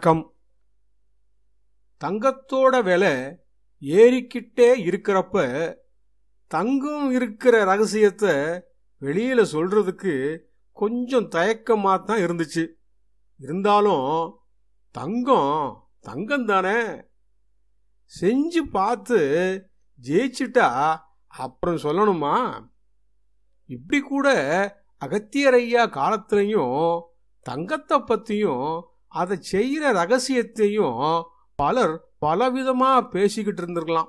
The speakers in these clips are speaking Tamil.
வணக்கம் தங்கத்தோட விலை ஏறிக்கிட்டே இருக்கிறப்ப தங்கம் இருக்கிற ரகசியத்தை வெளியில சொல்றதுக்கு கொஞ்சம் தயக்கமா தான் இருந்துச்சு இருந்தாலும் தங்கம் தங்கம் தானே செஞ்சு பார்த்து ஜெயிச்சிட்டா அப்புறம் சொல்லணுமா இப்படி கூட அகத்தியர் ஐயா காலத்திலையும் தங்கத்தை பத்தியும் அதை செய்யற ரகசியத்தையும் பலர் பலவிதமா பேசிக்கிட்டு இருந்திருக்கலாம்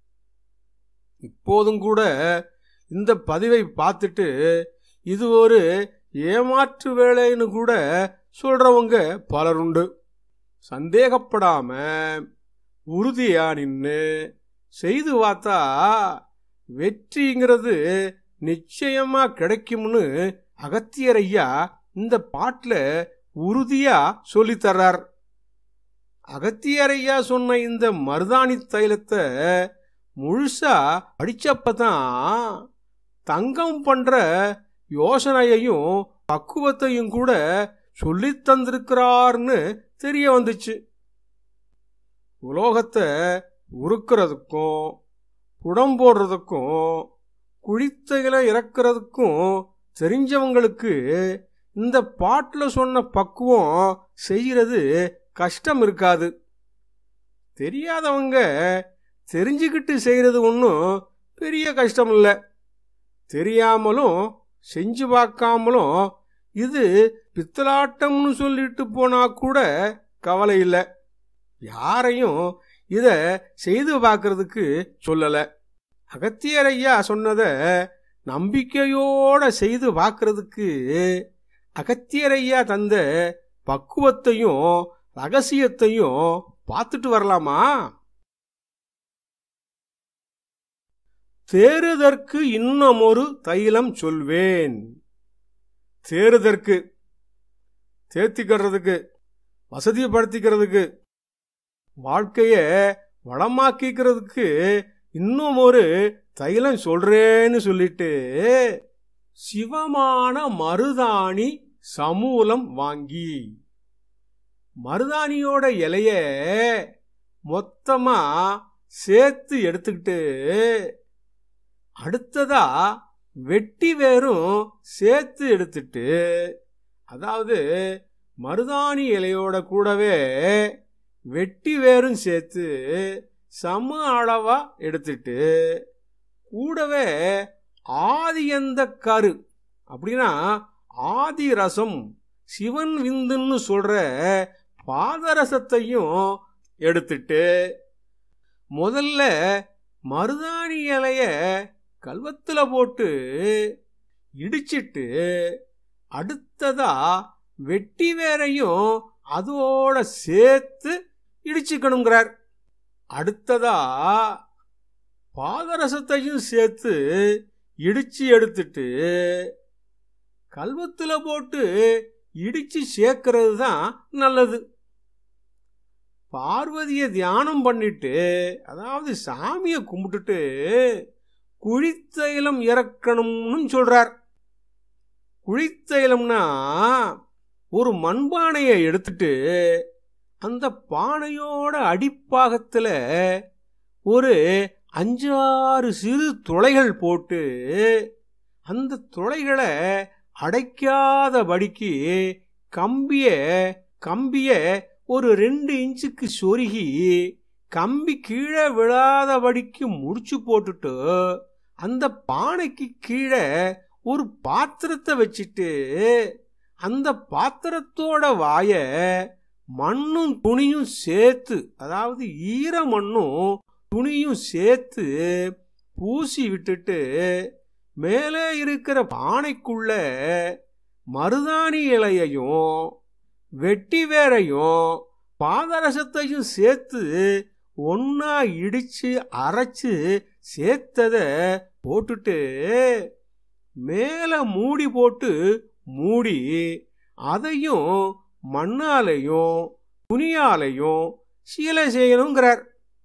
இப்போதும் கூட இந்த பதிவை பார்த்துட்டு இது ஒரு ஏமாற்று வேலைன்னு கூட சொல்றவங்க பலருண்டு சந்தேகப்படாம உறுதியா நின்று செய்து பார்த்தா வெற்றிங்கிறது நிச்சயமா கிடைக்கும்னு அகத்தியர் ஐயா இந்த பாட்டில் உறுதியா சொல்லித் தர்றார் அகத்தியர் ஐயா சொன்ன இந்த மருதாணி தைலத்தை முழுசா படிச்சப்பதான் தங்கம் பண்ற யோசனையையும் பக்குவத்தையும் கூட சொல்லித் தந்திருக்கிறார்னு தெரிய வந்துச்சு உலோகத்தை உருக்கிறதுக்கும் புடம் போடுறதுக்கும் குழித்தையில இறக்குறதுக்கும் தெரிஞ்சவங்களுக்கு இந்த பாட்டில் சொன்ன பக்குவம் செய்கிறது கஷ்டம் இருக்காது தெரியாதவங்க தெரிஞ்சுக்கிட்டு செய்கிறது ஒன்றும் பெரிய கஷ்டம் இல்லை தெரியாமலும் செஞ்சு பார்க்காமலும் இது பித்தலாட்டம்னு சொல்லிட்டு போனா கூட கவலை இல்லை யாரையும் இத செய்து பார்க்கறதுக்கு சொல்லல அகத்தியர் ஐயா சொன்னத நம்பிக்கையோட செய்து பார்க்கறதுக்கு அகத்தியர் ஐயா தந்த பக்குவத்தையும் ரகசியத்தையும் பார்த்துட்டு வரலாமா தேறுதற்கு இன்னும் ஒரு தைலம் சொல்வேன் தேறுதற்கு தேர்த்திக்கிறதுக்கு வசதிப்படுத்திக்கிறதுக்கு வாழ்க்கைய வளமாக்கிக்கிறதுக்கு இன்னும் ஒரு தைலம் சொல்றேன்னு சொல்லிட்டு சிவமான மருதாணி சமூலம் வாங்கி மருதாணியோட இலைய மொத்தமா சேர்த்து எடுத்துக்கிட்டு அடுத்ததா வெட்டி வேரும் சேர்த்து எடுத்துட்டு அதாவது மருதாணி இலையோட கூடவே வெட்டி வேரும் சேர்த்து சம அளவா எடுத்துட்டு கூடவே ஆதியந்த கரு அப்படின்னா ஆதி ரசம் சிவன் விந்துன்னு சொல்ற பாதரசத்தையும் எடுத்துட்டு முதல்ல மருதாணி இலைய கல்வத்துல போட்டு இடிச்சிட்டு அடுத்ததா வெட்டி வேரையும் அதோட சேர்த்து இடிச்சுக்கணுங்கிறார் அடுத்ததா பாதரசத்தையும் சேர்த்து இடிச்சு எடுத்துட்டு கல்வத்துல போட்டு இடிச்சு சேர்க்கறது தான் நல்லது பார்வதிய தியானம் பண்ணிட்டு அதாவது சாமியை கும்பிட்டுட்டு குழித்தைலம் இறக்கணும்னு சொல்றார் குழித்தைலம்னா ஒரு மண்பானையை எடுத்துட்டு அந்த பானையோட அடிப்பாகத்துல ஒரு அஞ்சாறு சிறு துளைகள் போட்டு அந்த துளைகளை அடைக்காதபடிக்கு கம்பிய கம்பிய ஒரு ரெண்டு இன்ச்சுக்கு சொருகி கம்பி கீழே விழாதபடிக்கு முடிச்சு போட்டுட்டு அந்த பானைக்கு கீழே ஒரு பாத்திரத்தை வச்சுட்டு அந்த பாத்திரத்தோட வாய மண்ணும் துணியும் சேர்த்து அதாவது ஈர மண்ணும் துணியும் சேர்த்து பூசி விட்டுட்டு மேலே இருக்கிற பானைக்குள்ள மருதாணி இலையையும் வெட்டி வேரையும் பாதரசத்தையும் சேர்த்து ஒன்னா இடிச்சு அரைச்சு சேர்த்தத போட்டுட்டு மேல மூடி போட்டு மூடி அதையும் மண்ணாலையும் துணியாலையும் சீலை செய்யணுங்கிறார்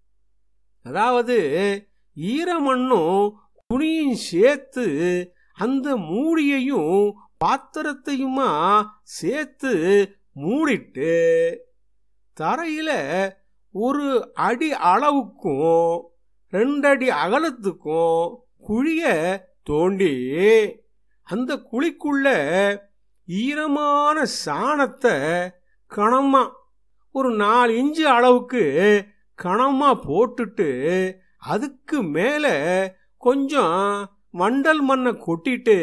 அதாவது ஈரமண்ணும் துணியும் சேர்த்து அந்த மூடியையும் பாத்திரத்தையுமா சேர்த்து மூடிட்டு தரையில ஒரு அடி அளவுக்கும் ரெண்டடி அகலத்துக்கும் குழிய தோண்டி அந்த குழிக்குள்ள ஈரமான சாணத்தை கணமா ஒரு நாலு இன்ச்சு அளவுக்கு கணமா போட்டுட்டு அதுக்கு மேல கொஞ்சம் வண்டல் மண்ணை கொட்டிட்டு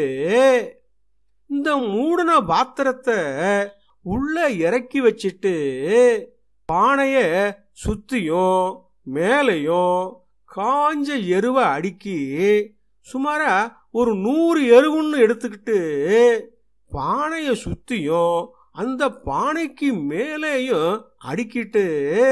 இந்த மூடின பாத்திரத்தை உள்ள இறக்கி வச்சிட்டு பானைய சுத்தியும் மேலையும் காஞ்ச எருவை அடுக்கி சுமாரா ஒரு நூறு எருவுன்னு எடுத்துக்கிட்டு பானைய சுத்தியும் அந்த பானைக்கு மேலேயும் அடுக்கிட்டு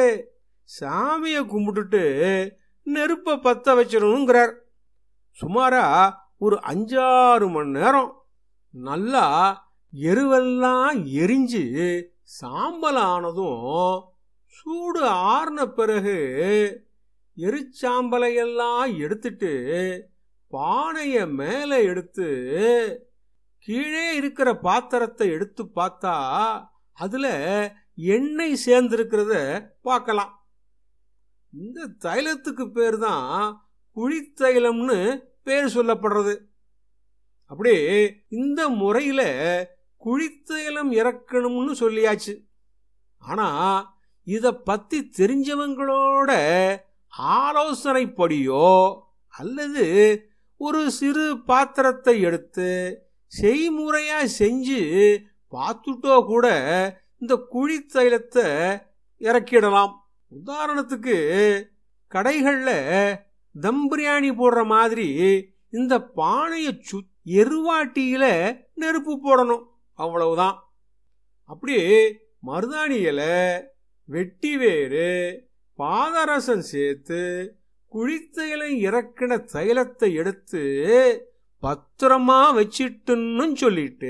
சாமியை கும்பிட்டுட்டு நெருப்பை பத்த வச்சிடணுங்கிறார் சுமாரா ஒரு அஞ்சாறு மணி நேரம் நல்லா எருவெல்லாம் எரிஞ்சு சாம்பல் ஆனதும் சூடு ஆறின பிறகு எரிச்சாம்பலையெல்லாம் எடுத்துட்டு பானைய மேலே எடுத்து கீழே இருக்கிற பாத்திரத்தை எடுத்து பார்த்தா அதுல எண்ணெய் சேர்ந்திருக்கிறத பார்க்கலாம் இந்த தைலத்துக்கு பேர் தான் குழித்தைலம்னு பேர் சொல்லப்படுறது அப்படி இந்த முறையில குழித்தைலம் இறக்கணும்னு சொல்லியாச்சு ஆனா இத பத்தி தெரிஞ்சவங்களோட ஆலோசனைப்படியோ அல்லது ஒரு சிறு பாத்திரத்தை எடுத்து செய்முறையா செஞ்சு பார்த்துட்டோ கூட இந்த குழி தைலத்தை இறக்கிடலாம் உதாரணத்துக்கு கடைகள்ல தம் பிரியாணி போடுற மாதிரி இந்த பானையை சு எருவாட்டியில நெருப்பு போடணும் அவ்வளவுதான் அப்படி மருதாணி இலை வெட்டி வேறு பாதரசம் சேர்த்து குழித்தையில இறக்கின தைலத்தை எடுத்து பத்திரமா வச்சிட்டுன்னு சொல்லிட்டு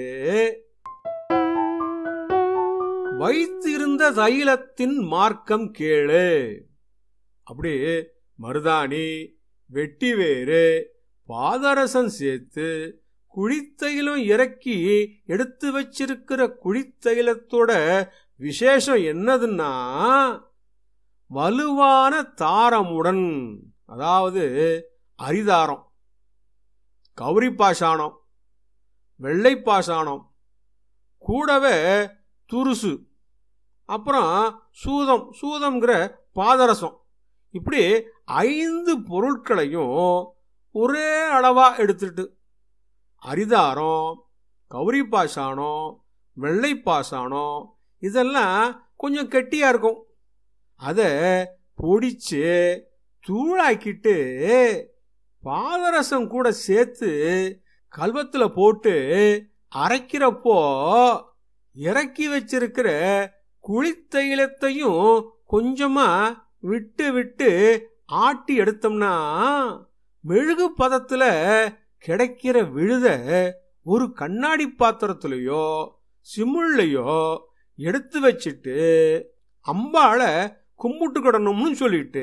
வைத்திருந்த தைலத்தின் மார்க்கம் கேளு அப்படி மருதாணி வெட்டி வேறு பாதரசம் சேர்த்து குழித்தைலம் இறக்கி எடுத்து வச்சிருக்கிற குழித்தைலத்தோட விசேஷம் என்னதுன்னா வலுவான தாரமுடன் அதாவது அரிதாரம் கௌரி பாஷாணம் வெள்ளை பாஷாணம் கூடவே துருசு அப்புறம் சூதம் சூதம்ங்கிற பாதரசம் இப்படி ஐந்து பொருட்களையும் ஒரே அளவா எடுத்துட்டு அரிதாரம் கௌரி பாஷாணம் வெள்ளை பாஷாணம் இதெல்லாம் கொஞ்சம் கெட்டியா இருக்கும் அதை பொடிச்சு தூளாக்கிட்டு பாதரசம் கூட சேர்த்து கல்வத்துல போட்டு அரைக்கிறப்போ இறக்கி வச்சிருக்கிற குளித்தைலத்தையும் கொஞ்சமா விட்டு விட்டு ஆட்டி எடுத்தோம்னா மெழுகு பதத்துல கிடைக்கிற விழுத ஒரு கண்ணாடி பாத்திரத்திலையோ சிமுள்ளையோ எடுத்து வச்சிட்டு அம்பாள கும்பிட்டுக்கிடணும்னு சொல்லிட்டு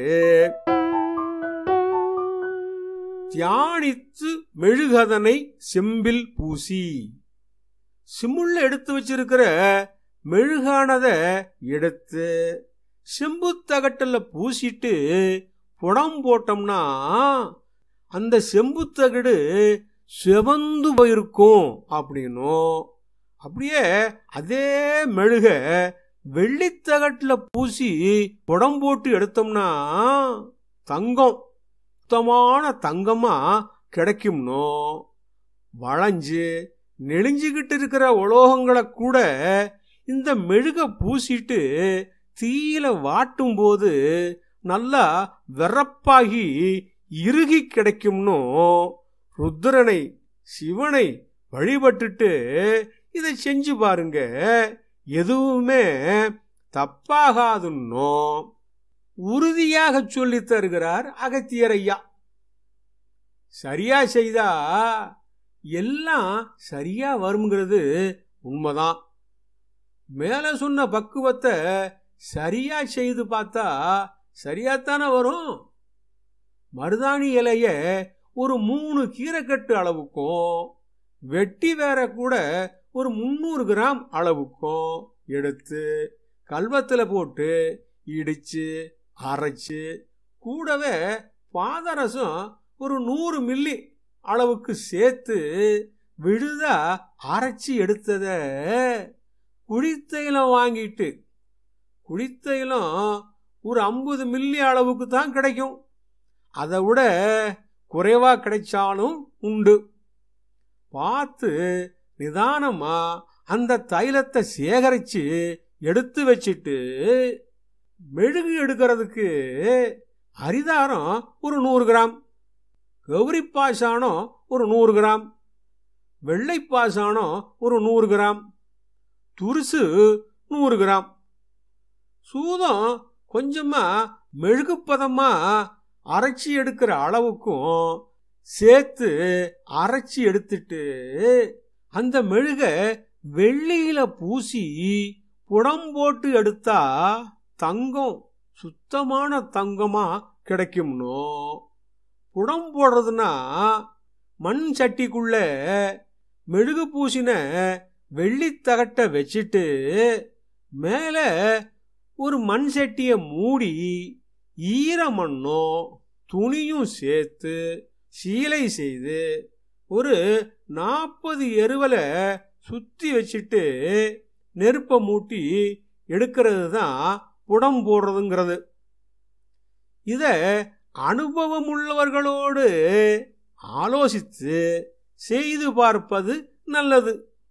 தியானித்து மெழுகதனை செம்பில் பூசி சிமுள்ள எடுத்து வச்சிருக்கிற மெழுகானத எடுத்து செம்பு தகட்டில் பூசிட்டு புடம் போட்டோம்னா அந்த செம்பு தகடு செவந்து போயிருக்கும் அப்படின்னும் அப்படியே அதே மெழுக வெள்ளித்தகட்டில் பூசி புடம் போட்டு எடுத்தோம்னா தங்கம் சுத்தமான தங்கமா கிடைக்கும்னோ வளைஞ்சு நெளிஞ்சுக்கிட்டு இருக்கிற உலோகங்களை கூட இந்த மெழுக பூசிட்டு தீயில வாட்டும் போது நல்லா வெறப்பாகி இறுகி கிடைக்கும்னோ ருத்ரனை சிவனை வழிபட்டுட்டு இதை செஞ்சு பாருங்க எதுவுமே தப்பாகாதுன்னோ உறுதியாக சொல்லித் தருகிறார் அகத்தியர் ஐயா சரியா செய்தா எல்லாம் சரியா வருங்கிறது உண்மைதான் மேல சொன்ன பக்குவத்தை சரியா செய்து பார்த்தா சரியாத்தானே வரும் மருதாணி இலைய ஒரு மூணு கீரைக்கட்டு அளவுக்கும் வெட்டி வேற கூட ஒரு முந்நூறு கிராம் அளவுக்கும் எடுத்து கல்வத்தில் போட்டு இடிச்சு அரைச்சு கூடவே பாதரசம் ஒரு நூறு மில்லி அளவுக்கு சேர்த்து விழுதா அரைச்சி எடுத்தத குழித்தைலம் வாங்கிட்டு குழித்தைலம் ஒரு ஐம்பது மில்லி அளவுக்கு தான் கிடைக்கும் அதை விட குறைவா கிடைச்சாலும் உண்டு பார்த்து நிதானமா அந்த தைலத்தை சேகரிச்சு எடுத்து வச்சிட்டு மெழுகு எடுக்கிறதுக்கு அரிதாரம் ஒரு நூறு கிராம் கௌரி பாசானம் ஒரு நூறு கிராம் வெள்ளை பாசானம் ஒரு நூறு கிராம் துருசு நூறு கிராம் சூதம் கொஞ்சமா மெழுகுப்பதமா அரைச்சி எடுக்கிற அளவுக்கும் சேர்த்து அரைச்சி எடுத்துட்டு அந்த மெழுக வெள்ளியில பூசி புடம் போட்டு எடுத்தா தங்கம் சுத்தமான தங்கமா கிடைக்கும்னோ புடம் போடுறதுனா மண் சட்டிக்குள்ள மெழுகு பூசின வெள்ளித்தகட்டை வச்சுட்டு மேல ஒரு மண் சட்டியை மூடி ஈரமண்ணோ துணியும் சேர்த்து சீலை செய்து ஒரு நாற்பது எருவலை சுத்தி வச்சுட்டு நெருப்பை மூட்டி எடுக்கிறது தான் புடம் போடுறதுங்கிறது இத அனுபவம் உள்ளவர்களோடு ஆலோசித்து செய்து பார்ப்பது நல்லது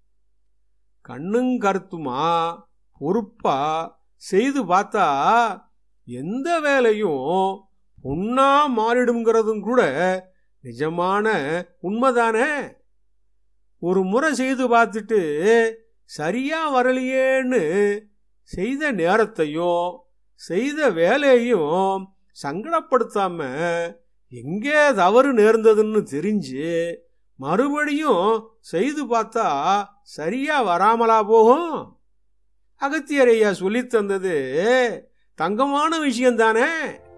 கண்ணும் கருத்துமா பொறுப்பா செய்து பார்த்தா எந்த வேலையும் பொண்ணா மாறிடுங்கிறதும் கூட நிஜமான உண்மைதானே ஒரு முறை செய்து பார்த்துட்டு சரியா வரலையேன்னு செய்த நேரத்தையும் செய்த வேலையையும் சங்கடப்படுத்தாம எங்கே தவறு நேர்ந்ததுன்னு தெரிஞ்சு மறுபடியும் செய்து பார்த்தா சரியா வராமலா போகும் அகத்தியரையா சொல்லித் தந்தது தங்கமான விஷயம் தானே